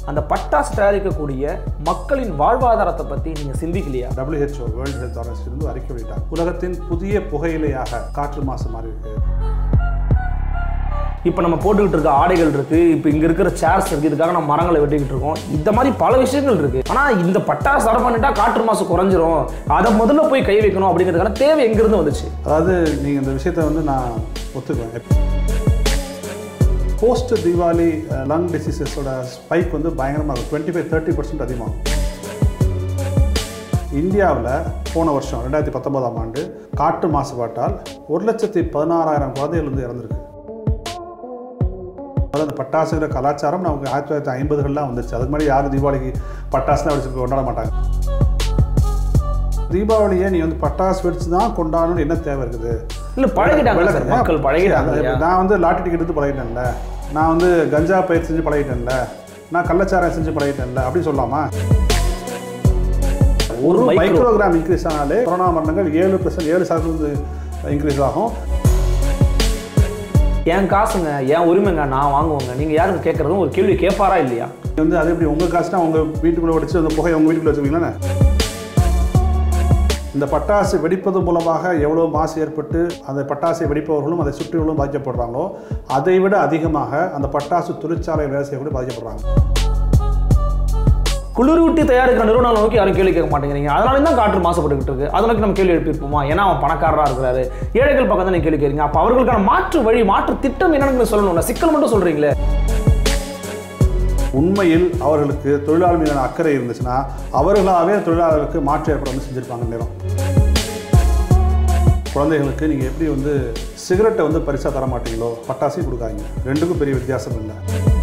அந்த பட்டாசு தயாரிக்கக்கூடிய மக்களின் வாழ்வாதாரத்தை பற்றி நீங்கள் சிந்திக்கலையா WHO வேர்ல்டு ஹெல்த் ஆர்கனைசேஷன் இருந்து அறிக்கை வெளியிட்டாங்க உலகத்தின் புதிய புகையிலையாக காற்று மாசு மாறி இருக்கு இப்போ நம்ம போட்டுக்கிட்டு இருக்க ஆடைகள் இருக்கு இப்போ இங்க இருக்கிற சேர்ஸ் இருக்கு இதுக்காக நம்ம மரங்களை வெட்டிக்கிட்டு இருக்கோம் இந்த மாதிரி பல விஷயங்கள் இருக்கு ஆனா இந்த பட்டாசு தடை பண்ணிட்டா காற்று மாசு குறைஞ்சிரும் அதை முதல்ல போய் கை வைக்கணும் அப்படிங்கிறதுக்கான தேவை எங்கிருந்து வந்துச்சு அதாவது நீங்கள் இந்த விஷயத்தை வந்து நான் ஒத்துக்குவேன் போஸ்ட் தீபாவளி லங் டிசீசஸோட ஸ்பைக் வந்து பயங்கரமாக இருக்கும் டுவெண்ட்டி ஃபைவ் தேர்ட்டி பர்சன்ட் அதிகமாகும் இந்தியாவில் போன வருஷம் ரெண்டாயிரத்தி பத்தொன்பதாம் ஆண்டு காற்று மாசுபாட்டால் ஒரு லட்சத்தி பதினாறாயிரம் குழந்தைகள் வந்து இறந்துருக்கு அதாவது அந்த பட்டாசுங்கிற கலாச்சாரம் நமக்கு ஆயிரத்தி தொள்ளாயிரத்தி ஐம்பதுகள்லாம் வந்துருச்சு அதுக்கு முன்னாடி யாரும் தீபாவளிக்கு பட்டாசுலாம் வெடிச்சு கொண்டாட மாட்டாங்க தீபாவளியை நீ வந்து பட்டாசு வெடிச்சு தான் கொண்டாடணும்னு என்ன தேவை இருக்குது இல்ல பழகிட்டாங்க சார் விளக்கு- மக்கள் பழகிட்டாங்க சரி, இல்லையா? அது நான் வந்து லாட்டரி டிக்கெட் எடுத்து பழகிட்டேன்ல நான் வந்து கஞ்சா பயிர் செஞ்சு பழகிட்டேன்ல நான் கள்ளச்சாரம் செஞ்சு பழகிட்டேன்ல அப்படி சொல்லாமா ஒரு ஒரு மைக்ரோ மைக்ரோகிராம் இன்க்ரீஸ் ஆனாலே கொரோனா மரணங்கள் ஏழு பர்சன்ட் ஏழு சதவீதம் இன்க்ரீஸ் ஆகும் என் காசுங்க என் உரிமைங்க நான் வாங்குவேங்க நீங்க யாருக்கு கேட்கறதும் ஒரு கேள்வி கேட்பாரா இல்லையா இது வந்து அது எப்படி உங்கள் காசுனா உங்கள் வீட்டுக்குள்ளே வெடிச்சு அந்த புகையை உங்கள் வீட்டுக்குள்ளே வச்சுருவீங்களே இந்த பட்டாசு வெடிப்பது மூலமாக எவ்வளோ மாசு ஏற்பட்டு அந்த பட்டாசை வெடிப்பவர்களும் அதை சுற்றியுள்ளவர்களும் பாதிக்கப்படுறாங்களோ அதை விட அதிகமாக அந்த பட்டாசு தொழிற்சாலை வேலை செய்யக்கூடிய பாதிக்கப்படுறாங்க குளிரூட்டி தயாரிக்கிற நிறுவனங்களை நோக்கி யாரும் கேள்வி கேட்க மாட்டேங்கிறீங்க அதனால தான் காற்று மாசுபட்டுக்கிட்டு இருக்கு அதை நோக்கி நம்ம கேள்வி எழுப்பியிருப்போமா ஏன்னா அவன் பணக்காரராக இருக்கிறாரு ஏழைகள் பக்கம் தான் நீங்க கேள்வி கேட்குறீங்க அப்போ அவர்களுக்கான மாற்று வழி மாற்று திட்டம் என்னன்னு சொல்லணும்ல சிக்கல் மட்டும் சொல்றீங்களே உண்மையில் அவர்களுக்கு தொழிலாளர் மீதான அக்கறை இருந்துச்சுன்னா அவர்களாகவே தொழிலாளர்களுக்கு மாற்று ஏற்பாடு வந்து செஞ்சுருப்பாங்க நேரம் குழந்தைகளுக்கு நீங்கள் எப்படி வந்து சிகரெட்டை வந்து பரிசாக தர மாட்டீங்களோ பட்டாசையும் கொடுக்காதீங்க ரெண்டுக்கும் பெரிய வித்தியாசம் இல்லை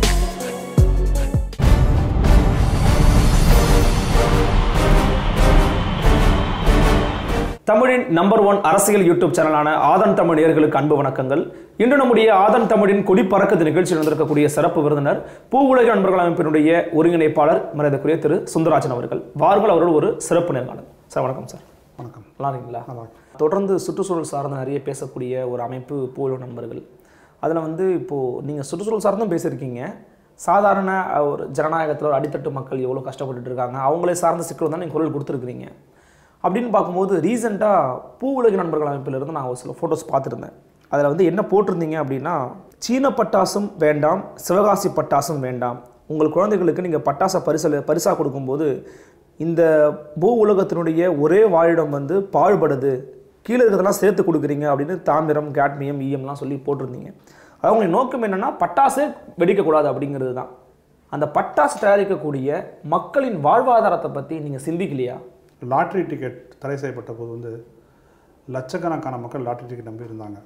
தமிழின் நம்பர் ஒன் அரசியல் யூடியூப் சேனலான ஆதன் தமிழ் நேயர்களுக்கு அன்பு வணக்கங்கள் இன்று நம்முடைய ஆதன் தமிழின் கொடி பறக்குது நிகழ்ச்சியில் நடந்திருக்கக்கூடிய சிறப்பு விருந்தினர் பூ உலக நண்பர்கள் அமைப்பினுடைய ஒருங்கிணைப்பாளர் மரியாதைக்குரிய திரு சுந்தராஜன் அவர்கள் வார்கள் அவர்கள் ஒரு சிறப்பு நேர்காணல் சார் வணக்கம் சார் வணக்கம் நல்லா இருக்கீங்களா நல்லா இருக்கு. தொடர்ந்து சுற்றுச்சூழல் சார்ந்த நிறைய பேசக்கூடிய ஒரு அமைப்பு பூவுலக நண்பர்கள் அதில் வந்து இப்போது நீங்கள் சுற்றுச்சூழல் சார்ந்தும் பேசியிருக்கீங்க சாதாரண அஹ், ஒரு ஜனநாயகத்தில் ஒரு அடித்தட்டு மக்கள் எவ்வளோ கஷ்டப்பட்டுட்டு இருக்காங்க அவங்களே சார்ந்த சிக்கல் தான் நீங்கள் குரல் கொடுத்துருக்குறீங்க அப்படின்னு பார்க்கும்போது ரீசெண்டாக பூ உலக நண்பர்கள் அமைப்பிலிருந்து நான் ஒரு சில ஃபோட்டோஸ் பார்த்துருந்தேன் அதில் வந்து என்ன போட்டிருந்தீங்க அப்படின்னா சீன பட்டாசும் வேண்டாம் சிவகாசி பட்டாசும் வேண்டாம் உங்கள் குழந்தைகளுக்கு நீங்கள் பட்டாசை பரிசல் பரிசாக கொடுக்கும்போது இந்த பூ உலகத்தினுடைய ஒரே வாழிடம் வந்து பாழ்படுது கீழே இருக்கிறதெல்லாம் சேர்த்து கொடுக்குறீங்க அப்படின்னு தாமிரம் கேட்மியம் ஈயம்லாம் சொல்லி போட்டிருந்தீங்க அவங்களுடைய நோக்கம் என்னென்னா பட்டாசு வெடிக்கக்கூடாது அப்படிங்கிறது தான் அந்த பட்டாசு தயாரிக்கக்கூடிய மக்களின் வாழ்வாதாரத்தை பற்றி நீங்கள் சிந்திக்கலையா லாட்ரி டிக்கெட் தடை செய்யப்பட்ட போது வந்து லட்சக்கணக்கான மக்கள் லாட்ரி டிக்கெட் நம்பி இருந்தாங்க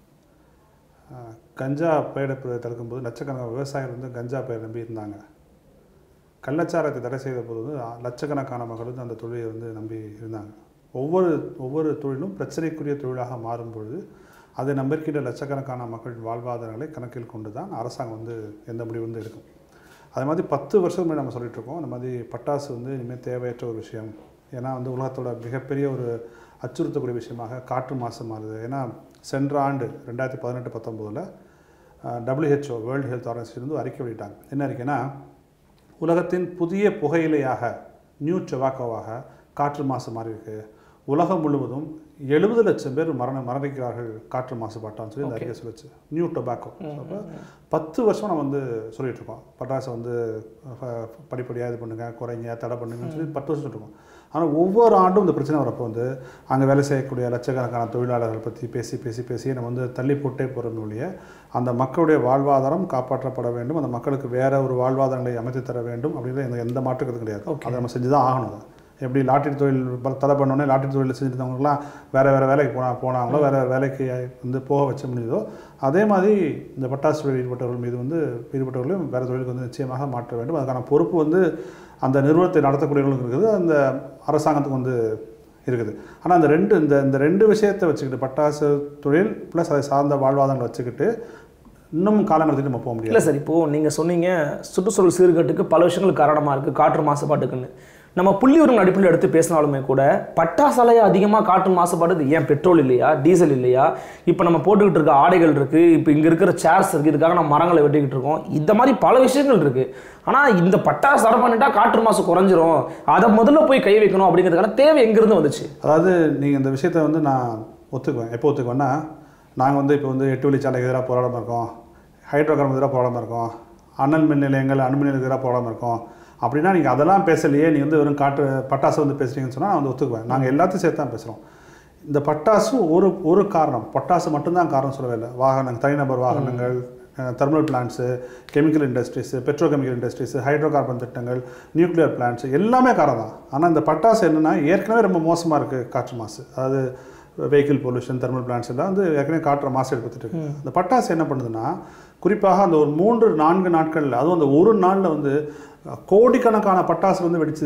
அஹ், கஞ்சா பயிரிடப்படுவதை தடுக்கும்போது லட்சக்கணக்கான விவசாயிகள் வந்து கஞ்சா பயிர் நம்பி இருந்தாங்க கள்ளச்சாரத்தை தடை செய்த போது வந்து அ- லட்சக்கணக்கான மக்கள் வந்து அந்த தொழிலை வந்து நம்பி இருந்தாங்க ஒவ்வொரு ஒவ்வொரு தொழிலும் பிரச்சனைக்குரிய தொழிலாக மாறும் பொழுது அதை நம்பிக்கையிட்ட லட்சக்கணக்கான மக்களின் வாழ்வாதாரங்களை கணக்கில் கொண்டு தான் அரசாங்கம் வந்து எந்த முடிவு வந்து எடுக்கும் அது மாதிரி பத்து வருஷம் முன்னாடி நம்ம சொல்லிட்டு இருக்கோம் அந்த மாதிரி பட்டாசு வந்து இனிமேல் தேவையற்ற ஒரு விஷயம் ஏன்னா வந்து உலகத்தோட மிகப்பெரிய ஒரு அச்சுறுத்தக்கூடிய விஷயமாக காற்று மாசு மாறுது ஏன்னா சென்ற ஆண்டு ரெண்டாயிரத்தி பதினெட்டு பத்தொம்போதில் WHO வேர்ல்டு ஹெல்த் ஆர்கனைசேஷன் வந்து அறிக்கை வெளியிட்டாங்க என்ன அறிக்கைன்னா உலகத்தின் புதிய புகையிலையாக நியூ டொபாக்கோவாக காற்று மாசு மாறி இருக்கு உலகம் முழுவதும் எழுபது லட்சம் பேர் மரண மரணிக்கிறார்கள் காற்று மாசுபாட்டான்னு சொல்லி இந்த அறிக்கை சொல்லுச்சு நியூ டொபாக்கோ அப்போ பத்து வருஷம் நம்ம வந்து சொல்லிட்டு இருக்கோம் பட்டாசை வந்து அஹ், படிப்படியாக இது பண்ணுங்க குறைங்க தடை பண்ணுங்கன்னு சொல்லி பத்து வருஷம் சொல்லிட்டு இருக்கோம் ஆனால் ஒவ்வொரு ஆண்டும் இந்த பிரச்சனை வரப்போ வந்து அங்கே வேலை செய்யக்கூடிய லட்சக்கணக்கான தொழிலாளர்கள் பற்றி பேசி பேசி பேசி நம்ம வந்து தள்ளி போட்டே போகிறோம் ஒழிய அந்த மக்களுடைய வாழ்வாதாரம் காப்பாற்றப்பட வேண்டும் அந்த மக்களுக்கு வேற ஒரு வாழ்வாதாரங்களை அமைத்து தர வேண்டும் அப்படிங்கிற எந்த எந்த மாற்றுக்கிறது கிடையாது அதை நம்ம செஞ்சு தான் ஆகணும் அதை எப்படி லாட்டரி தொழில் ப- தடை பண்ணோடனே லாட்டரி தொழில் செஞ்சுருந்தவங்கலாம் வேறு வேறு வேலைக்கு போனா போனாங்களோ வேறு வேறு வேலைக்கு வந்து போக வச்ச முடியுதோ அதே மாதிரி இந்த பட்டாசு தொழில் ஈடுபட்டவர்கள் மீது வந்து ஈடுபட்டவர்களையும் வேறு தொழிலுக்கு வந்து நிச்சயமாக மாற்ற வேண்டும் அதுக்கான பொறுப்பு வந்து அந்த நிறுவனத்தை நடத்தக்கூடியவர்களுக்கு இருக்குது அந்த அரசாங்கத்துக்கு வந்து இருக்குது ஆனால் அந்த ரெண்டு இந்த இந்த ரெண்டு விஷயத்தை வச்சுக்கிட்டு பட்டாசு தொழில் ப்ளஸ் அதை சார்ந்த வாழ்வாதாரங்களை வச்சுக்கிட்டு இன்னும் காலம் கடத்திட்டு நம்ம போக முடியாது இல்லை சார் இப்போது நீங்கள் சொன்னீங்க சுற்றுச்சூழல் சீர்கேட்டுக்கு பல விஷயங்கள் காரணமாக இருக்குது காற்று மாசுபாட்டுக்குன்னு நம்ம புள்ளி உரம் அடிப்படையில் எடுத்து பேசினாலுமே கூட பட்டாசாலையை அதிகமாக காற்று மாசுபாடு ஏன் பெட்ரோல் இல்லையா டீசல் இல்லையா இப்போ நம்ம போட்டுக்கிட்டு இருக்க ஆடைகள் இருக்குது இப்போ இங்கே இருக்கிற சேர்ஸ் இருக்குது இதுக்காக நம்ம மரங்களை வெட்டிக்கிட்டு இருக்கோம் இந்த மாதிரி பல விஷயங்கள் இருக்குது ஆனால் இந்த பட்டாசு தடை பண்ணிட்டா காற்று மாசு குறைஞ்சிரும் அதை முதல்ல போய் கை வைக்கணும் அப்படிங்கிறதுக்கான தேவை எங்கேருந்து வந்துச்சு அதாவது நீங்கள் இந்த விஷயத்தை வந்து நான் ஒத்துக்குவேன் எப்போ ஒத்துக்குவேன்னா நாங்கள் வந்து இப்போ வந்து எட்டு வழிச்சாலைக்கு எதிராக போராடாமல் இருக்கோம் ஹைட்ரோ கார்பன் எதிராக போராடாமல் இருக்கோம் அனல் மின் நிலையங்கள் அணுமின் நிலையத்துக்கு எதிராக போராடாமல் இருக்கோம் அப்படின்னா நீங்கள் அதெல்லாம் பேசலையே நீ வந்து வெறும் காற்று பட்டாசு வந்து பேசுறீங்கன்னு சொன்னால் நான் வந்து ஒத்துக்குவேன் நாங்கள் எல்லாத்தையும் சேர்த்து தான் பேசுகிறோம் இந்த பட்டாசு ஒரு ஒரு காரணம் பட்டாசு மட்டும்தான் காரணம் சொல்லவே இல்லை வாகனங்கள் தனிநபர் வாகனங்கள் thermal plants chemical industries petrochemical industries hydro carbon திட்டங்கள் நியூக்ளியர் பிளான்ட்ஸ் எல்லாமே காரணம் தான் ஆனால் இந்த பட்டாசு என்னென்னா ஏற்கனவே ரொம்ப மோசமாக இருக்குது காற்று மாசு அதாவது வெஹிக்கிள் பொல்யூஷன் தெர்மல் பிளான்ட்ஸ் எல்லாம் வந்து ஏற்கனவே காற்று மாசு எடுத்துட்டு இருக்கு இந்த பட்டாசு என்ன பண்ணுதுன்னா குறிப்பாக அந்த ஒரு மூன்று நான்கு நாட்களில் அதுவும் அந்த ஒரு நாளில் வந்து அஹ், கோடிக்கணக்கான பட்டாசு வந்து வெடித்து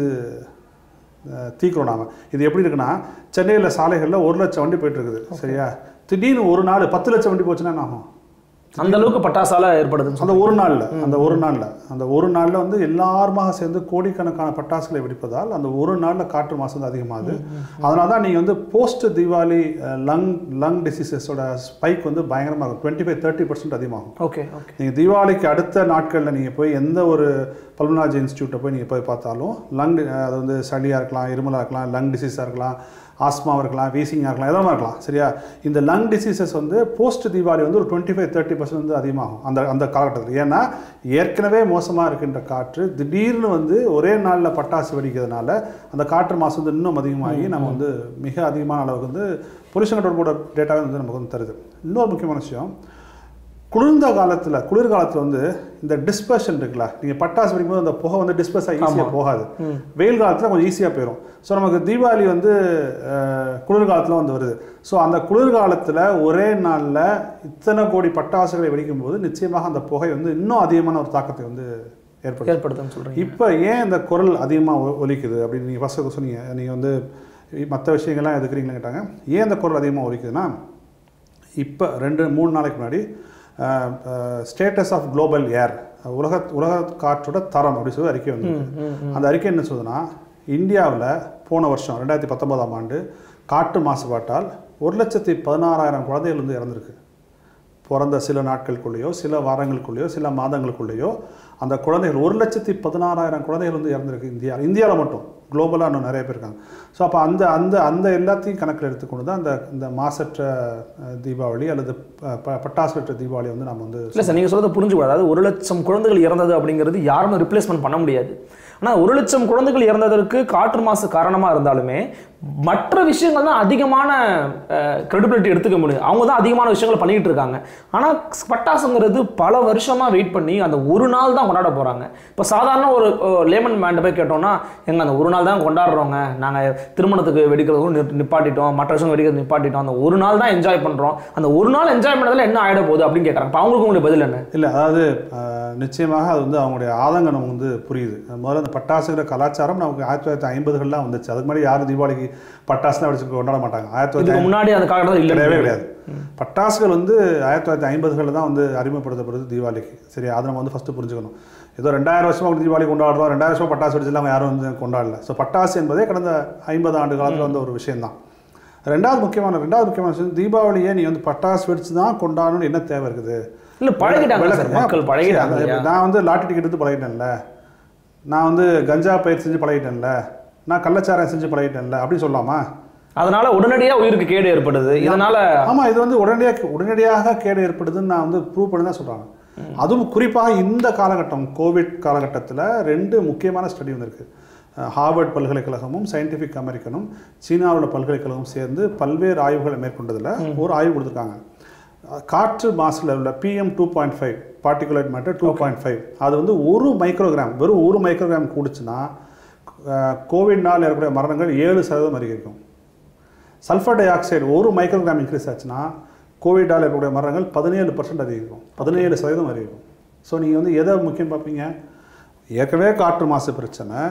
தீக்கிறோம் நாம இது எப்படி இருக்குன்னா சென்னையில் சாலைகளில் ஒரு லட்சம் வண்டி போயிட்டு இருக்குது சரியா திடீர்னு ஒரு நாள் பத்து லட்சம் வண்டி போச்சுன்னா என்ன ஆகும் அந்த அளவுக்கு பட்டாசால ஏற்படுதுன்னு அந்த ஒரு நாளில் அந்த ஒரு நாளில் அந்த ஒரு நாளில் வந்து எல்லாருமாக சேர்ந்து கோடிக்கணக்கான பட்டாசுகளை வெடிப்பதால் அந்த ஒரு நாளில் காற்று மாசு வந்து அதிகமாகுது அதனால தான் நீங்கள் வந்து போஸ்ட் தீபாவளி லங் லங் டிசீசஸோட ஸ்பைக் வந்து பயங்கரமாக இருக்கும் டுவெண்ட்டி ஃபைவ் தேர்ட்டி பர்சன்ட் அதிகமாகும் ஓகே ஓகே நீங்கள் தீபாவளிக்கு அடுத்த நாட்களில் நீங்கள் போய் எந்த ஒரு பல்மனாலஜி இன்ஸ்டியூட்டை போய் நீங்கள் போய் பார்த்தாலும் லங் அது வந்து சளியாக இருக்கலாம் இருமலாக இருக்கலாம் லங் டிசீஸாக இருக்கலாம் ஆஸ்மாவாக இருக்கலாம் வீசிங்காக இருக்கலாம் எதாவது இருக்கலாம் சரியா இந்த லங் டிசீசஸ் வந்து போஸ்ட் தீபாவளி வந்து ஒரு டுவெண்ட்டி ஃபைவ் தேர்ட்டி பர்சன்ட் வந்து அதிகமாகும் அந்த அந்த காலகட்டத்தில் ஏன்னா ஏற்கனவே மோசமாக இருக்கின்ற காற்று திடீர்னு வந்து ஒரே நாளில் பட்டாசு வெடிக்கிறதுனால அந்த காற்று மாசு வந்து இன்னும் அதிகமாகி நம்ம வந்து மிக அதிகமான அளவுக்கு வந்து பொல்யூஷன் கண்ட்ரோல் போர்டு டேட்டாவே வந்து நமக்கு வந்து தருது இன்னொரு முக்கியமான விஷயம் குளிர்ந்த காலத்தில் குளிர் காலத்தில் வந்து இந்த டிஸ்பர்ஷன் இருக்குல்ல நீங்கள் பட்டாசு வெடிக்கும்போது அந்த புகை வந்து டிஸ்பர்ஸ் ஆகி ஈஸியாக போகாது வெயில் காலத்தில் கொஞ்சம் ஈஸியாக போயிடும் ஸோ நமக்கு தீபாவளி வந்து அஹ், குளிர் காலத்தில் வந்து வருது ஸோ அந்த குளிர் காலத்தில் ஒரே நாளில் இத்தனை கோடி பட்டாசுகளை வெடிக்கும்போது நிச்சயமாக அந்த புகை வந்து இன்னும் அதிகமான ஒரு தாக்கத்தை வந்து ஏற்படுத்தும் ஏற்படுதுன்னு சொல்றீங்க இப்போ ஏன் இந்த குரல் அதிகமாக ஒலிக்குது அப்படின்னு நீங்கள் ஃபஸ்ட்டு சொன்னீங்க நீங்கள் வந்து மற்ற விஷயங்கள்லாம் எதுக்குறீங்களா கேட்டாங்க ஏன் இந்த குரல் அதிகமாக ஒலிக்குதுன்னா இப்போ ரெண்டு மூணு நாளைக்கு முன்னாடி ஸ்டேட்டஸ் ஆஃப் குளோபல் ஏர் உலக உலக காற்றோட தரம் அப்படி சொல்லி அறிக்கை வந்து அந்த அறிக்கை என்ன சொல்லுதுன்னா இந்தியாவில் போன வருஷம் ரெண்டாயிரத்தி பத்தொன்பதாம் ஆண்டு காற்று மாசுபாட்டால் ஒரு லட்சத்தி பதினாறாயிரம் குழந்தைகள் வந்து இறந்துருக்கு பிறந்த சில நாட்களுக்குள்ளேயோ சில வாரங்களுக்குள்ளேயோ சில மாதங்களுக்குள்ளேயோ அந்த குழந்தைகள் ஒரு லட்சத்தி பதினாறாயிரம் குழந்தைகள் வந்து இறந்துருக்கு இந்தியா இந்தியாவில் மட்டும் குளோபலாக இன்னும் நிறைய பேர் இருக்காங்க ஸோ அப்போ அந்த அந்த அந்த எல்லாத்தையும் கணக்கில் எடுத்துக்கொண்டு தான் அந்த இந்த மாசற்ற அஹ், தீபாவளி அல்லது ப- ப- பட்டாசற்ற தீபாவளி வந்து நம்ம வந்து இல்லை சார் நீங்கள் சொல்றது புரிஞ்சுக்கூடாது அதாவது ஒரு லட்சம் குழந்தைகள் இறந்தது அப்படிங்கிறது யாருமே ரிப்ளேஸ்மெண்ட் பண்ண முடியாது ஆனால் ஒரு லட்சம் குழந்தைகள் இறந்ததற்கு காற்று மாசு காரணமாக இருந்தாலுமே மற்ற விஷயங்கள் தான் அதிகமான கிரெடிபிலிட்டி எடுத்துக்க முடியும் அவங்க தான் அதிகமான விஷயங்களை பண்ணிக்கிட்டு இருக்காங்க ஆனால் பட்டாசுங்கிறது பல வருஷமாக வெயிட் பண்ணி அந்த ஒரு நாள் தான் கொண்டாட போகிறாங்க இப்போ சாதாரண ஒரு லேமன் மேண்ட போய் கேட்டோம்னா எங்க அந்த ஒரு நாள் தான் கொண்டாடுறோங்க நாங்கள் திருமணத்துக்கு வெடிக்கிறதும் நிப்- நிப்பாட்டிட்டோம் மற்ற விஷயம் வெடிக்கிறது நிப்பாட்டிட்டோம் அந்த ஒரு நாள் தான் என்ஜாய் பண்ணுறோம் அந்த ஒரு நாள் என்ஜாய் பண்ணதில் என்ன ஆகிட போகுது அப்படின்னு கேட்குறாங்க இப்போ அவங்களுக்கு உங்களுடைய பதில் என்ன இல்லை அதாவது அஹ், நிச்சயமாக அது வந்து அவங்களுடைய ஆதங்கம் நமக்கு வந்து புரியுது முதல்ல அந்த பட்டாசுங்கிற கலாச்சாரம் நமக்கு ஆயிரத்தி தொள்ளாயிரத்தி ஐம்பதுகள்லாம் வந்துச்சு அதுக்கு முன்னாடி யாரும் தீபாவளிக்கு பட்டாசுலாம் வெடிச்சு கொண்டாட மாட்டாங்க ஆயிரத்தி தொள்ளாயிரத்தி இதுக்கு முன்னாடி அந்த காலகட்டத்தில் இல்லை கிடையவே கிடையாது பட்டாசுகள் வந்து ஆயிரத்தி தொள்ளாயிரத்தி ஐம்பதுகளில் தான் வந்து அறிமுகப்படுத்தப்படுது தீபாவளிக்கு சரி அதை நம்ம வந்து ஃபஸ்ட்டு புரிஞ்சுக்கணும் ஏதோ ரெண்டாயிரம் வருஷமா வந்து தீபாவளி கொண்டாடுறோம் ரெண்டாயிரம் வருஷமா பட்டாசு வெடிச்செல்லாம் யாரும் வந்து கொண்டாடல ஸோ பட்டாசு என்பதே கடந்த ஐம்பது ஆண்டு காலத்தில் வந்து ஒரு விஷயம்தான் ரெண்டாவது முக்கியமான ரெண்டாவது முக்கியமான விஷயம் தீபாவளியை நீ வந்து பட்டாசு வெடிச்சு தான் கொண்டாடணும்னு என்ன தேவை இருக்குது இல்லை பழகிட்டாங்க விளக்கு- சார் மக்கள் பழகிட்டாங்க சரி, இல்லையா? அது நான் வந்து லாட்டரி டிக்கெட் எடுத்து பழகிட்டேன்ல நான் வந்து கஞ்சா பயிர் செஞ்சு பழகிட்டேன்ல நான் கள்ளச்சாரம் செஞ்சு பழகிட்டேன்ல அப்படி சொல்லலாமா அதனால உடனடியாக உயிருக்கு கேடு ஏற்படுது இதனால ஆமாம் இது வந்து உடனடியாக உடனடியாக கேடு ஏற்படுதுன்னு நான் வந்து ப்ரூவ் பண்ணி தான் சொல்கிறாங்க அதுவும் குறிப்பாக இந்த காலகட்டம் கோவிட் காலகட்டத்தில் ரெண்டு முக்கியமான ஸ்டடி வந்திருக்கு அஹ், ஹார்வர்ட் பல்கலைக்கழகமும் சயின்டிஃபிக் அமெரிக்கனும் சீனாவில் பல்கலைக்கழகமும் சேர்ந்து பல்வேறு ஆய்வுகளை மேற்கொண்டதில் ஒரு ஆய்வு கொடுத்துருக்காங்க அஹ், காற்று மாசுல உள்ள PM two point five particulate matter two point five அது வந்து ஒரு மைக்ரோகிராம் வெறும் ஒரு மைக்ரோகிராம் கூடுச்சுன்னா அஹ், கோவிட்னால் ஏற்படைய மரணங்கள் ஏழு சதவீதம் அதிகரிக்கும் சல்ஃபர் டை ஆக்சைடு ஒரு மைக்ரோகிராம் இன்க்ரீஸ் ஆச்சுன்னா கோவிடால் இருக்கக்கூடிய மரணங்கள் பதினேழு பர்சன்ட் அதிகரிக்கும் பதினேழு சதவீதம் அதிகரிக்கும் ஸோ நீங்கள் வந்து எதை முக்கியம் பார்ப்பீங்க ஏற்கனவே காற்று மாசு பிரச்சனை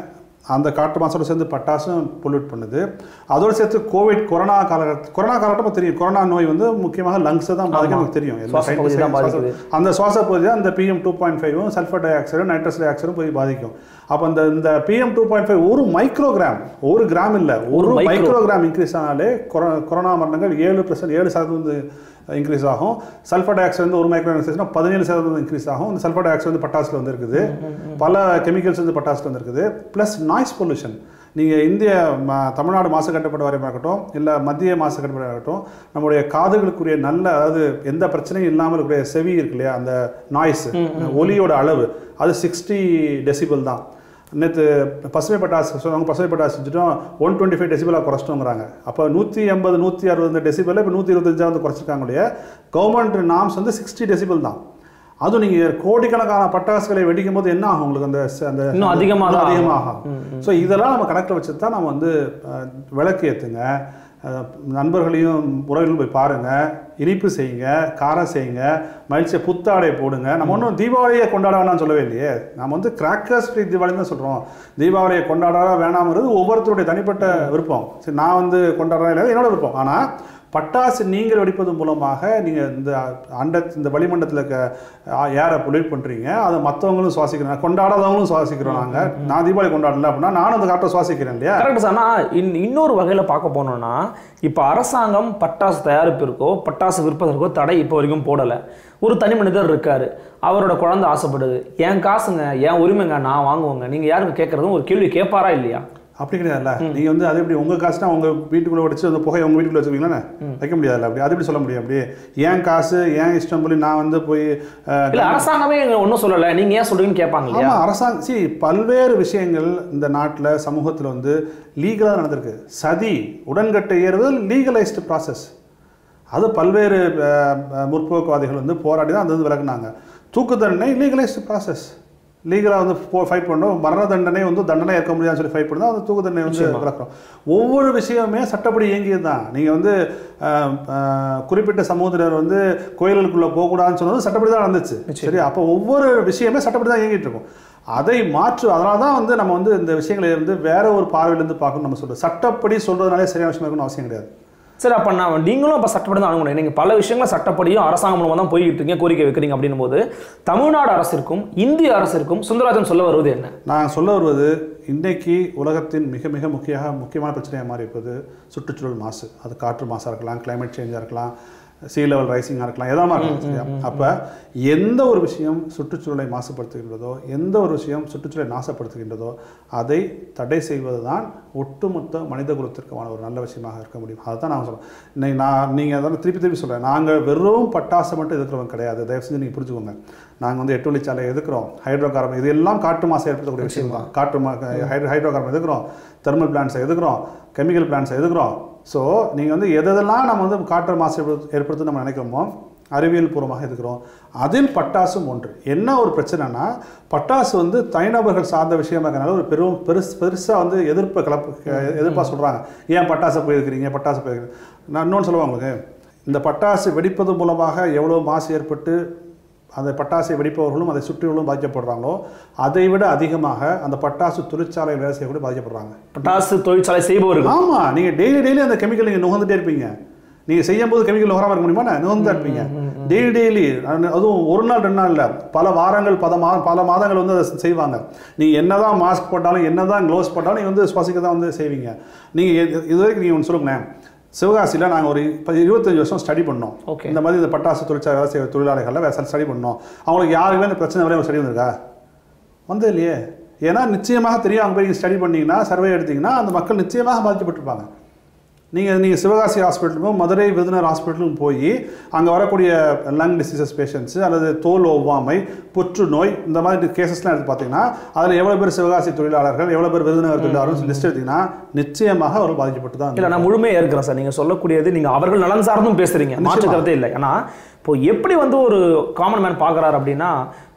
அந்த காற்று மாசோட சேர்ந்து பட்டாசும் பொல்யூட் பண்ணுது அதோடு சேர்த்து கோவிட் கொரோனா காலகட்ட கொரோனா காலகட்டமாக தெரியும் கொரோனா நோய் வந்து முக்கியமாக லங்ஸை தான் பாதிக்கும் நமக்கு தெரியும் எல்லா சுவாச பகுதி தான் scientists- பாதிக்குது. அந்த சுவாச பகுதி தான் அந்த பிஎம் டூ பாயிண்ட் ஃபைவும் சல்ஃபர் டை ஆக்சைடும் நைட்ரஸ் டை ஆக்சைடும் போய் பாதிக்கும் அப்போ அந்த இந்த பிஎம் டூ பாயிண்ட் ஃபைவ் ஒரு மைக்ரோகிராம் ஒரு கிராம் இல்லை ஒரு micro. மைக்ரோகிராம் இன்க்ரீஸ் ஆனாலே கொரோ- கொரோனா மரணங்கள் ஏழு பர்சன்ட் ஏழு சதவீதம் வந்து இன்க்ரீஸ் ஆகும் சல்ஃபர் டை ஆக்சைடு வந்து ஒரு மைக்ரோ இன்க்ரீஸ்னா பதினேழு சதவீதம் இன்க்ரீஸ் ஆகும் இந்த சல்ஃபர் டை ஆக்சைடு வந்து பட்டாசுல வந்து இருக்குது பல கெமிக்கல்ஸ் வந்து பட்டாசுல வந்து இருக்குது ப்ளஸ் நாய்ஸ் பொல்யூஷன் நீங்கள் இந்திய ம- தமிழ்நாடு மாசு கட்டுப்பாடு வாரியமாக இருக்கட்டும் இல்லை மத்திய மாசு கட்டுப்பாடு இருக்கட்டும் நம்முடைய காதுகளுக்குரிய நல்ல அதாவது எந்த பிரச்சனையும் இல்லாமல் இருக்கக்கூடிய செவி இருக்கு இல்லையா அந்த நாய்ஸ் ஒலியோட அளவு அது சிக்ஸ்டி டெசிபிள் தான் நேற்று பசுமை பட்டாசு சொன்னாங்க பசுமை பட்டாசு செஞ்சுட்டோம் ஒன் டுவெண்ட்டி ஃபைவ் டெசிபிளாக குறைச்சிட்டோங்கிறாங்க அப்போ நூற்றி எண்பது நூற்றி அறுபது டெசிபிள் இப்போ நூற்றி இருபத்தஞ்சா வந்து குறைச்சிருக்காங்க இல்லையா கவர்மெண்ட் நாம்ஸ் வந்து சிக்ஸ்டி டெசிபிள் தான் அதுவும் நீங்கள் கோடிக்கணக்கான பட்டாசுகளை வெடிக்கும் போது என்ன ஆகும் உங்களுக்கு அந்த ச- அந்த இன்னும் அதிகமாக தான் இன்னும் அதிகமாகும் ஸோ இதெல்லாம் நம்ம கணக்கில் வச்சு தான் நம்ம வந்து அஹ், விளக்கு ஏற்றுங்க அஹ், நண்பர்களையும் உறவுகளும் போய் பாருங்க இனிப்பு செய்யுங்க காரம் செய்யுங்க மகிழ்ச்சியை புத்தாடை போடுங்க நம்ம ஒன்றும் தீபாவளியை கொண்டாட வேணாம்னு சொல்லவே இல்லையே நம்ம வந்து கிராக்கர்ஸ் ஃப்ரீ தீபாவளி தான் சொல்கிறோம் தீபாவளியை கொண்டாட வேணாம்ங்கிறது ஒவ்வொருத்தருடைய தனிப்பட்ட விருப்பம் சரி நான் வந்து கொண்டாடுறேன் இல்லை என்னோட விருப்பம் ஆனால் பட்டாசு நீங்கள் வெடிப்பது மூலமாக நீங்கள் இந்த அண்ட இந்த வளிமண்டலத்தில் இருக்க ஏரை பொல்யூட் பண்ணுறீங்க அதை மற்றவங்களும் சுவாசிக்கிறாங்க கொண்டாடாதவங்களும் சுவாசிக்கிறோம் நாங்கள் நான் தீபாவளி கொண்டாடல அப்படின்னா நானும் அந்த காற்றை சுவாசிக்கிறேன் இல்லையா கரெக்ட் சார் ஆனால் இன் இன்னொரு வகையில் பார்க்க போனோம்னா இப்போ அரசாங்கம் பட்டாசு தயாரிப்பிற்கோ பட்டாசு விற்பதற்கோ தடை இப்போ வரைக்கும் போடலை ஒரு தனி மனிதர் இருக்காரு அவரோட குழந்தை ஆசைப்படுது என் காசுங்க என் உரிமைங்க நான் வாங்குவேங்க நீங்கள் யாருக்கு கேட்குறதும் ஒரு கேள்வி கேட்பாரா இல்லையா அப்படி கிடையாதுல்ல நீங்கள் வந்து அது எப்படி உங்கள் காசுனா உங்கள் வீட்டுக்குள்ளே வச்சு அந்த புகையை உங்கள் வீட்டுக்குள்ளே வச்சுருவீங்களே வைக்க முடியாதுல்ல அப்படி அது எப்படி சொல்ல முடியும் அப்படி ஏன் காசு ஏன் இஷ்டம் சொல்லி நான் வந்து போய் அஹ், இல்லை அரசாங்கமே ஒன்றும் சொல்லலை நீங்கள் ஏன் சொல்றீங்கன்னு கேட்பாங்க இல்லையா ஆமாம் அரசாங்கம் சி பல்வேறு விஷயங்கள் இந்த நாட்டில் சமூகத்தில் வந்து லீகலாக நடந்திருக்கு சதி உடன்கட்டை ஏறுவது லீகலைஸ்டு ப்ராசஸ் அது பல்வேறு அஹ், அஹ், முற்போக்குவாதிகள் வந்து போராடி தான் அது வந்து விலகுனாங்க தூக்கு தண்டனை லீகலைஸ்டு ப்ராசஸ் லீகலாக வந்து ஃபைட் பண்ணோம் மரண தண்டனை வந்து தண்டனை ஏற்க முடியாதுன்னு சொல்லி ஃபைட் பண்ணோம் அந்த தூக்கு தண்டனை வந்து விளக்குறோம் ஒவ்வொரு விஷயமே சட்டப்படி இயங்கியது தான் நீங்கள் வந்து அஹ், அஹ், குறிப்பிட்ட சமூகத்தினர் வந்து கோயில்களுக்குள்ளே போகக்கூடாதுன்னு சொன்னது சட்டப்படி தான் நடந்துச்சு சரி அப்போ ஒவ்வொரு விஷயமே சட்டப்படி தான் இயங்கிட்டு இருக்கும் அதை மாற்று அதனால தான் வந்து நம்ம வந்து இந்த விஷயங்களை இருந்து வேற ஒரு பார்வையிலேருந்து பார்க்கணும் நம்ம சொல்றோம் சட்டப்படி சொல்றதுனாலே சரியான விஷயம் இருக்கணும்னு அவசியம் கிடையாது சரி அப்போ நான் நீங்களும் அப்போ சட்டப்படி தான் அணுகணும் நீங்கள் பல விஷயங்கள் சட்டப்படியும் அரசாங்கம் மூலமாக தான் போய்கிட்டு இருக்கீங்க கோரிக்கை வைக்கிறீங்க அப்படின்னும் போது தமிழ்நாடு அரசிற்கும் இந்திய அரசிற்கும் சுந்தரராஜன் சொல்ல வருவது என்ன நான் சொல்ல வருவது இன்னைக்கு உலகத்தின் மிக மிக முக்கிய முக்கியமான பிரச்சனையாக மாறி இருப்பது சுற்றுச்சூழல் மாசு அது காற்று மாசாக இருக்கலாம் climate சேஞ்சாக இருக்கலாம் சீ லெவல் ரைசிங்காக இருக்கலாம் எதாமா இருக்கலாம் சரியா அப்போ எந்த ஒரு விஷயம் சுற்றுச்சூழலை மாசுபடுத்துகின்றதோ எந்த ஒரு விஷயம் சுற்றுச்சூழலை நாசப்படுத்துகின்றதோ அதை தடை செய்வது தான் ஒட்டுமொத்த மனித குலத்திற்கான ஒரு நல்ல விஷயமாக இருக்க முடியும் அதை தான் நான் சொல்கிறேன் இன்னைக்கு நான் நீங்கள் அதான் திருப்பி திருப்பி சொல்கிறேன் நாங்கள் வெறும் பட்டாசை மட்டும் எதிர்க்கிறவங்க கிடையாது தயவு செஞ்சு நீங்கள் புரிஞ்சுக்கோங்க நாங்கள் வந்து எட்டு வழிச்சாலை எதுக்குறோம் ஹைட்ரோ கார்பன் இது எல்லாம் காற்று மாசை ஏற்படுத்தக்கூடிய விஷயம் தான் காற்று மா ஹைட்ரோ ஹைட்ரோ கார்பன் எதுக்குறோம் தெர்மல் பிளான்ஸை எதுக்குறோம் கெமிக்கல் பிளான்ஸை எதுக்குறோம் ஸோ நீங்கள் வந்து எதெல்லாம் நம்ம வந்து காற்று மாசு ஏற்படுத்து- ஏற்படுத்த நம்ம நினைக்கிறோமோ அறிவியல் பூர்வமாக எதுக்குறோம் அதில் பட்டாசும் ஒன்று என்ன ஒரு பிரச்சனைனா பட்டாசு வந்து தனிநபர்கள் சார்ந்த விஷயமா இருக்கனால ஒரு பெரும் பெருசு பெருசாக வந்து எதிர்ப்பை கலப்பு எதிர்ப்பாக சொல்கிறாங்க ஏன் பட்டாசை போயிருக்கிறீங்க பட்டாசு போயிருக்கிறீங்க நான் இன்னொன்று சொல்லுவேன் உங்களுக்கு இந்த பட்டாசு வெடிப்பது மூலமாக எவ்வளோ மாசு ஏற்பட்டு அந்த பட்டாசை வெடிப்பவர்களும் அதை சுற்றியுள்ளவர்களும் பாதிக்கப்படுறாங்களோ அதை விட அதிகமாக அந்த பட்டாசு தொழிற்சாலையில் வேலை செய்யக்கூடிய பாதிக்கப்படுறாங்க பட்டாசு தொழிற்சாலை செய்பவர்கள் ஆமா நீங்க டெய்லி டெய்லி அந்த கெமிக்கல் நீங்க நுகர்ந்துட்டே இருப்பீங்க நீங்க செய்யும் போது கெமிக்கல் நுகராம இருக்க முடியுமா நுகர்ந்து தான் இருப்பீங்க டெய்லி டெய்லி அதுவும் ஒரு நாள் ரெண்டு நாள் இல்ல பல வாரங்கள் பல மா பல மாதங்கள் வந்து அதை செய்வாங்க நீங்க என்னதான் மாஸ்க் போட்டாலும் என்னதான் க்ளோவ்ஸ் போட்டாலும் நீங்க வந்து சுவாசிக்க தான் வந்து செய்வீங்க நீங்க இது- இது வரைக்கும் நீங்க ஒன்று சொல்லுங்களேன் சிவகாசியில் நாங்கள் ஒரு இப்போ இருபத்தஞ்சு வருஷம் ஸ்டடி பண்ணோம் Okay. இந்த மாதிரி இந்த பட்டாசு தொழிற்சாலை வேலை செய்கிற தொழிலாளிகளில் வேலை ஸ்டடி பண்ணோம் அவங்களுக்கு யாருக்குமே இந்த பிரச்சனை வரையும் ஸ்டடி வந்திருக்கா வந்தது இல்லையே ஏன்னா நிச்சயமாக தெரியும் அங்கே போய் நீங்கள் ஸ்டடி பண்ணீங்கன்னா சர்வே எடுத்தீங்கன்னா அந்த மக்கள் நிச்சயமாக பாதிக்கப்பட்டிருப்பாங்க நீங்கள் நீங்கள் சிவகாசி ஹாஸ்பிட்டலுக்கும் மதுரை விருதுநகர் ஹாஸ்பிட்டலுக்கும் போய் அங்கே வரக்கூடிய லங் டிசீசஸ் பேஷண்ட்ஸு அல்லது தோல் ஒவ்வாமை புற்றுநோய் இந்த மாதிரி கேசஸ்லாம் எடுத்து பார்த்தீங்கன்னா அதில் எவ்வளோ பேர் சிவகாசி தொழிலாளர்கள் எவ்வளோ பேர் விருதுநகர் தொழிலாளர்கள் லிஸ்ட் எடுத்தீங்கன்னா நிச்சயமாக அவர்கள் பாதிக்கப்பட்டு தான் இல்ல நான் முழுமையாக இருக்கிறேன் சார் நீங்க சொல்லக்கூடியது நீங்க அவர்கள் நலன் சார்ந்தும் பேசுறீங்க மாற்று கருத்தே இல்லை ஏன்னா இப்போ எப்படி வந்து ஒரு காமன் மேன் பார்க்கறாரு அப்படின்னா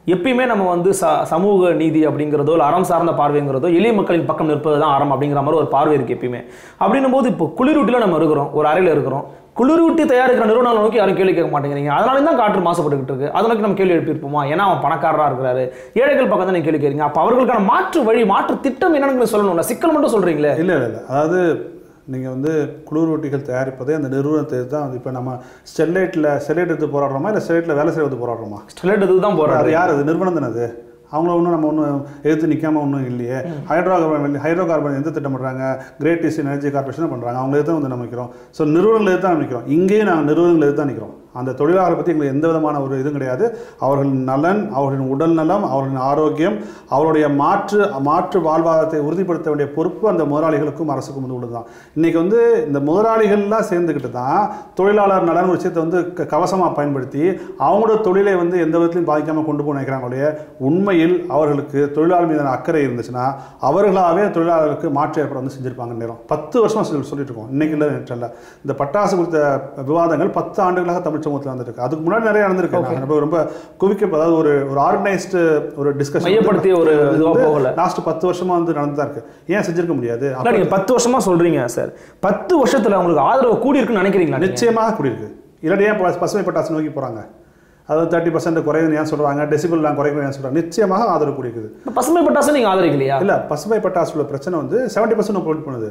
எப்பயுமே நம்ம வந்து ச சமூக நீதி அப்படிங்கிறதோ இல்லை அறம் சார்ந்த பார்வைங்கிறதோ எளிய மக்களின் பக்கம் நிற்பது தான் அறம் அப்படிங்கிற மாதிரி ஒரு பார்வை இருக்குது எப்பயுமே அப்படின்னும் போது இப்போ குளிரூட்டியில் நம்ம இருக்கிறோம் ஒரு அறையில் இருக்கிறோம் குளிரூட்டி தயாரிக்கிற நிறுவனங்களை நோக்கி யாரும் கேள்வி கேட்க மாட்டேங்கிறீங்க அதனால தான் காற்று மாசுபட்டுக்கிட்டு இருக்கு அதை நோக்கி நம்ம கேள்வி எழுப்பியிருப்போமா ஏன்னா அவன் பணக்காரராக இருக்கிறாரு ஏழைகள் பக்கம் தான் நீங்க கேள்வி கேட்குறீங்க அப்போ அவர்களுக்கான மாற்று வழி மாற்று திட்டம் என்னன்னு சொல்லணும்ல சிக்கல் மட்டும் சொல்றீங்களே இல்லை இல்லை இல்லை அதாவது நீங்கள் வந்து குளிர் ரொட்டிகள் தயாரிப்பதே அந்த நிறுவனத்தை தான் இப்போ நம்ம ஸ்டெர்லைட்டில் ஸ்டெர்லைட் எடுத்து போராடுறோமா இல்லை ஸ்டெர்லைட்டில் வேலை செய்வது போராடுறோமா ஸ்டெர்லைட் இதுக்கு தான் போறாரு அது யார் அது நிறுவனம் தானே அது அவங்கள ஒன்றும் நம்ம ஒன்றும் எதிர்த்து நிற்காம ஒன்றும் இல்லையே ஹைட்ரோ கார்பன் ஹைட்ரோ கார்பன் எந்த திட்டம் பண்ணுறாங்க கிரேட் ஈஸ்டர்ன் எனர்ஜி கார்பரேஷன் பண்ணுறாங்க அவங்க எதிர்த்து வந்து நம்ம நிற்கிறோம் ஸோ நிறுவனங்கள் எதிர்த்து தான் நிற்கிறோம் இங்கேயும் நாங்கள் நிறுவனங்கள் எதிர்த்து தான் நிற்கிறோம் அந்த தொழிலாளரை பற்றி எங்களுக்கு எந்த விதமான ஒரு இதுவும் கிடையாது அவர்களின் நலன் அவர்களின் உடல் நலம் அவர்களின் ஆரோக்கியம் அவருடைய மாற்று மாற்று வாழ்வாதாரத்தை உறுதிப்படுத்த வேண்டிய பொறுப்பு அந்த முதலாளிகளுக்கும் அரசுக்கும் வந்து உள்ளது தான் இன்றைக்கி வந்து இந்த முதலாளிகள்லாம் சேர்ந்துக்கிட்டு தான் தொழிலாளர் நலன் ஒரு விஷயத்தை வந்து க- கவசமாக பயன்படுத்தி அவங்களோட தொழிலை வந்து எந்த விதத்திலையும் பாதிக்காமல் கொண்டு போக நினைக்கிறாங்க ஒழிய உண்மையில் அவர்களுக்கு தொழிலாளர் மீதான அக்கறை இருந்துச்சுன்னா அவர்களாகவே தொழிலாளர்களுக்கு மாற்று ஏற்பாடு வந்து செஞ்சிருப்பாங்க நேரம் பத்து வருஷமா சொல்லி சொல்லிட்டு இருக்கோம் இன்னைக்கு இல்லை நேற்று இல்லை இந்த பட்டாசு குறித்த விவாதங்கள் பத்து ஆண்டுகளாக தமிழ் சமூகத்தில் வந்துருக்கு அதுக்கு முன்னாடி நிறைய நடந்திருக்கு நான் ரொம்ப ரொம்ப குவிக்க அதாவது ஒரு ஒரு ஆர்கனைஸ்டு ஒரு டிஸ்கஷன் மையப்படுத்திய ஒரு இதுவா போகல லாஸ்ட் பத்து வருஷமா வந்து நடந்து தான் இருக்கு ஏன் செஞ்சிருக்க முடியாது இல்ல நீங்க பத்து வருஷமா சொல்றீங்க சார் பத்து வருஷத்துல உங்களுக்கு ஆதரவு கூடி இருக்குன்னு நினைக்கிறீங்களா நீங்க? நிச்சயமாக கூடியிருக்கு இல்லாட்டி ஏன் ப- பசுமை பட்டாசு நோக்கி போறாங்க அதாவது தேர்ட்டி பர்சன்ட் குறையுதுன்னு ஏன் சொல்றாங்க டெசிபிள்லாம் குறைக்கணும் ஏன் சொல்றாங்க நிச்சயமாக ஆதரவு கூடியிருக்குது இப்ப பசுமை பட்டாசு நீங்க ஆதரிக்கலையா இல்ல பசுமை பட்டாசு உள்ள பிரச்சனை வந்து செவன்ட்டி பர்சன்ட் பொல்யூட் பண்ணுது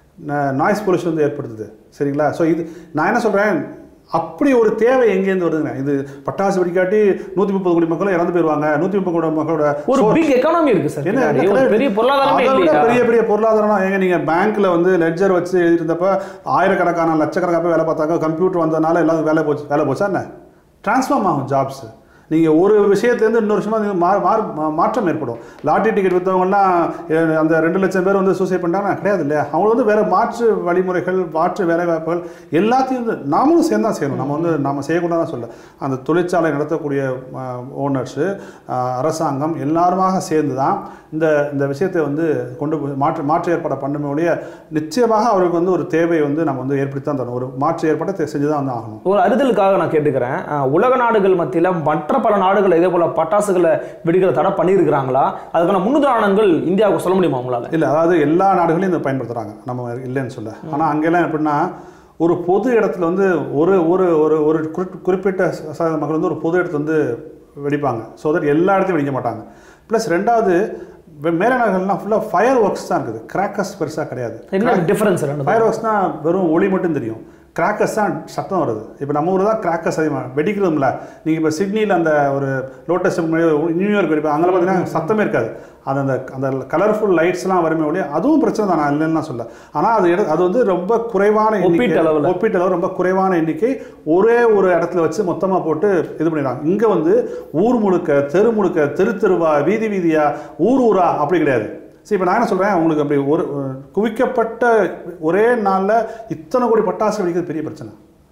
நாய்ஸ் பொல்யூஷன் வந்து ஏற்படுத்துது சரிங்களா ஸோ இது நான் என்ன சொல்றேன் அப்படி ஒரு தேவை எங்கேருந்து வருதுங்க இது பட்டாசு வெடிக்காட்டி நூற்றி முப்பது கோடி மக்களும் இறந்து போயிருவாங்க நூற்றி முப்பது கோடி மக்களோட ஒரு பிக் எக்கானமி இருக்கு சார் என்ன பின்னாடி. என்ன ஒரு பெரிய பொருளாதாரமே அதை விட இல்லையா பெரிய பெரிய பொருளாதாரம் ஏங்க நீங்க பேங்க்ல வந்து லெட்ஜர் வச்சு எழுதிருந்தப்ப ஆயிரக்கணக்கான லட்சக்கணக்கான பேர் வேலை பார்த்தாங்க கம்ப்யூட்டர் வந்ததுனால எல்லாரும் வேலை போச்சு வேலை போச்சா என்ன டிரான்ஸ்ஃபார்ம் ஆகும் ஜாப்ஸ் நீங்க ஒரு விஷயத்துலேருந்து இன்னொரு விஷயமா நீங்க மா- மாறு- மா- மாற்றம் ஏற்படும் லாட்டரி டிக்கெட் விற்றவங்கலாம் அந்த ரெண்டு லட்சம் பேர் வந்து சூசைட் பண்ணிட்டாங்கன்னா கிடையாது இல்லையா அவங்க வந்து வேற மாற்று வழிமுறைகள் மாற்று வேலை வாய்ப்புகள் எல்லாத்தையும் வந்து நாமளும் சேர்ந்து தான் செய்யணும் நம்ம வந்து நாம செய்யக்கூடாதான் சொல்ல அந்த தொழிற்சாலை நடத்தக்கூடிய ஓனர்ஸு அரசாங்கம் எல்லாருமாக சேர்ந்து தான் இந்த இந்த விஷயத்தை வந்து கொண்டு போய் மாற்று மாற்று ஏற்பாடை பண்ணுமே ஒழிய நிச்சயமாக அவருக்கு வந்து ஒரு தேவையை வந்து நம்ம வந்து ஏற்படுத்தி தான் தரணும் ஒரு மாற்று ஏற்பாட்டை செஞ்சு தான் வந்து ஆகணும் ஒரு அறிதலுக்காக நான் கேட்டுக்கிறேன் அஹ், உலக நாடுகள் மத்தியில மற்ற பல நாடுகள் இதே போல பட்டாசுகளை வெடிக்கிற தடை பண்ணியிருக்கிறாங்களா அதுக்கான முன்னுதாரணங்கள் இந்தியாவுக்கு சொல்ல முடியுமா உங்களால இல்லை அதாவது எல்லா நாடுகளையும் இதை பயன்படுத்துகிறாங்க நம்ம இல்லைன்னு சொல்ல ஆனால் அங்கெல்லாம் எப்படின்னா ஒரு பொது இடத்துல வந்து ஒரு ஒரு ஒரு ஒரு குறி- குறிப்பிட்ட சதவீத மக்கள் வந்து ஒரு பொது இடத்துல வந்து வெடிப்பாங்க ஸோ தட் எல்லா இடத்தையும் வெடிக்க மாட்டாங்க ப்ளஸ் ரெண்டாவது வே- மேல நாடுகள்லாம் ஃபுல்லாக ஃபயர் ஒர்க்ஸ் தான் இருக்குது கிராக்கர்ஸ் பெருசாக கிடையாது என்ன டிஃபரன்ஸ் ரெண்டு ஃபயர் ஒர்க்ஸ்னால் வெறும் ஒளி மட்டும் தெரியும் கிராக்கர்ஸ் தான் சத்தம் வருது இப்போ நம்ம ஊர் தான் கிராக்கர்ஸ் அதிகமாக வெடிக்கிறதும்ல நீங்கள் இப்போ சிட்னியில் அந்த ஒரு லோட்டஸ் நியூயார்க் வெடிப்பா அங்கெல்லாம் பார்த்தீங்கன்னா சத்தமே இருக்காது அது அந்த அந்த கலர்ஃபுல் லைட்ஸ்லாம் வருமே ஒழிய அதுவும் பிரச்சனை தான் நான் இல்லைன்னு சொல்ல ஆனால் அது எடு- அது வந்து ரொம்ப குறைவான எண்ணிக்கை ஒப்பீட்டளவுல. ஒப்பீட்டளவு ரொம்ப குறைவான எண்ணிக்கை ஒரே ஒரு இடத்துல வச்சு மொத்தமாக போட்டு இது பண்ணிடுறாங்க இங்கே வந்து ஊர் முழுக்க தெரு முழுக்க தெரு தெருவா வீதி வீதியா ஊர் ஊரா அப்படி கிடையாது சரி இப்போ நான் என்ன சொல்கிறேன் உங்களுக்கு அப்படி ஒரு அஹ், குவிக்கப்பட்ட ஒரே நாளில் இத்தனை கோடி பட்டாசு வெடிக்கிறது பெரிய பிரச்சனை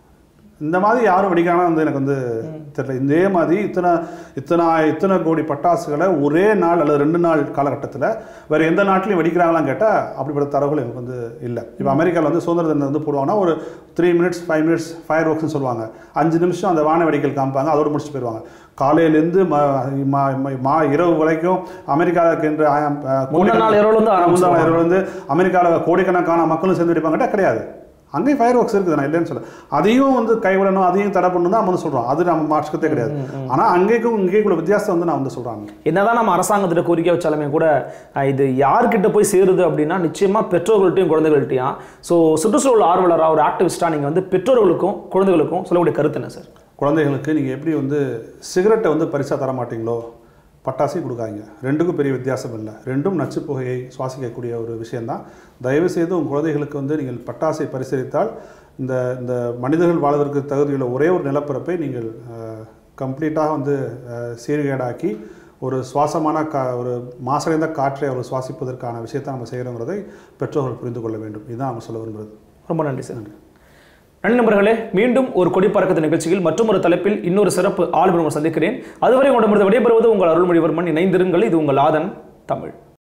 இந்த மாதிரி யாரும் வெடிக்கிறாங்கன்னா வந்து எனக்கு வந்து தெரியல இதே மாதிரி இத்தனை இத்தனை இத்தனை கோடி பட்டாசுகளை ஒரே நாள் அல்லது ரெண்டு நாள் காலகட்டத்தில் வேறு எந்த நாட்டிலையும் வெடிக்கிறாங்களான்னு கேட்டால் அப்படிப்பட்ட தரவுகள் எனக்கு வந்து இல்லை இப்போ அமெரிக்காவில் வந்து சுதந்திர தினம் வந்து போடுவாங்கன்னா ஒரு த்ரீ மினிட்ஸ் ஃபைவ் மினிட்ஸ் ஃபயர் ஒர்க்ஸ்னு சொல்லுவாங்க அஞ்சு நிமிஷம் அந்த வான வெடிக்கல் காமிப்பாங்க அதோடு முடிச்சுட்டு போயிடுவாங்க காலையிலேருந்து ம ம- ம- மா இரவு வரைக்கும் அமெரிக்காவில் இருக்கின்ற ஆயிரம், அஹ், முந்தின நாள் இரவுல இருந்து முந்தின நாள் ஆரம்பிச்சிருவாங்க. இரவுல இருந்து அமெரிக்காவில் கோடிக்கணக்கான மக்களும் சேர்ந்து வெடிப்பாங்கட்டா கிடையாது அங்கேயும் ஃபயர் ஒர்க்ஸ் இருக்குது நான் இல்லைன்னு சொல்ல அதையும் வந்து கைவிடணும் அதையும் தடை பண்ணணும் தான் நம்ம வந்து சொல்கிறோம் அது நம்ம மாற்றத்தே கிடையாது ஆனால் அங்கேக்கும் இங்கேக்குள்ள வித்தியாசம் வந்து நான் வந்து சொல்கிறாங்க என்னதான் நம்ம அரசாங்கத்திட்ட கோரிக்கை வச்சாலுமே கூட அஹ், இது யார்கிட்ட போய் சேருது அப்படின்னா நிச்சயமா பெற்றோர்கள்ட்டையும் குழந்தைகள்ட்டையும் ஸோ சுற்றுச்சூழல் ஆர்வலராக ஒரு ஆக்டிவிஸ்டாக நீங்கள் வந்து பெற்றோர்களுக்கும் குழந்தைகளுக்கும் சொல்லக்கூடிய கருத்து என்ன சார் குழந்தைகளுக்கு நீங்கள் எப்படி வந்து சிகரெட்டை வந்து பரிசாக தர மாட்டீங்களோ பட்டாசையும் கொடுக்காதீங்க ரெண்டுக்கும் பெரிய வித்தியாசம் இல்லை ரெண்டும் நச்சு புகையை சுவாசிக்கக்கூடிய ஒரு விஷயம்தான் தயவுசெய்து உங்கள் குழந்தைகளுக்கு வந்து நீங்கள் பட்டாசை பரிசீலித்தால் இந்த இந்த மனிதர்கள் வாழ்வதற்கு தகுதியுள்ள ஒரே ஒரு நிலப்பரப்பை நீங்கள் கம்ப்ளீட்டாக வந்து அஹ், சீர்கேடாக்கி ஒரு சுவாசமான கா ஒரு மாசடைந்த காற்றை அவர் சுவாசிப்பதற்கான விஷயத்தை நம்ம செய்கிறோங்கிறதை பெற்றோர்கள் புரிந்து கொள்ள வேண்டும் இதுதான் நம்ம சொல்ல விரும்புகிறது ரொம்ப நன்றி சார் நன்றி நண்பர்களே மீண்டும் ஒரு கொடி பறக்கத்து நிகழ்ச்சியில் மற்றும் ஒரு தலைப்பில் இன்னொரு சிறப்பு ஆளுநர் சந்திக்கிறேன் அதுவரை உங்களிடமிருந்து விடைபெறுவது உங்கள் அருள்மொழிவர்மன் இணைந்திருங்கள் இது உங்கள் ஆதன் தமிழ்